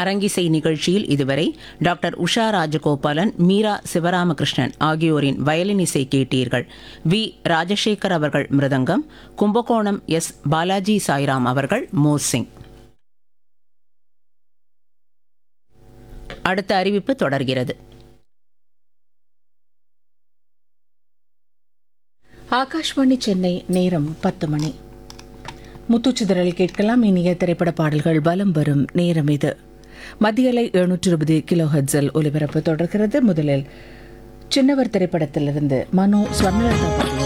அரங்கிசை நிகழ்ச்சியில் இதுவரை டாக்டர் உஷா ராஜகோபாலன் மீரா சிவராமகிருஷ்ணன் ஆகியோரின் வயலின் இசை கேட்டீர்கள் வி ராஜசேகர் அவர்கள் மிருதங்கம் கும்பகோணம் எஸ் பாலாஜி சாய்ராம் அவர்கள் மோர்சிங் அடுத்த அறிவிப்பு தொடர்கிறது ஆகாஷ்வாணி சென்னை நேரம் பத்து மணி முத்துச்சிதறல் கேட்கலாம் இனிய திரைப்பட பாடல்கள் பலம் வரும் நேரம் இது மத்தியலை எழுநூற்று இருபது கிலோ ஹெட்ஸில் ஒலிபரப்பு தொடர்கிறது முதலில் சின்னவர் திரைப்படத்திலிருந்து மனோ ஸ்வர்ணலதா பாடிய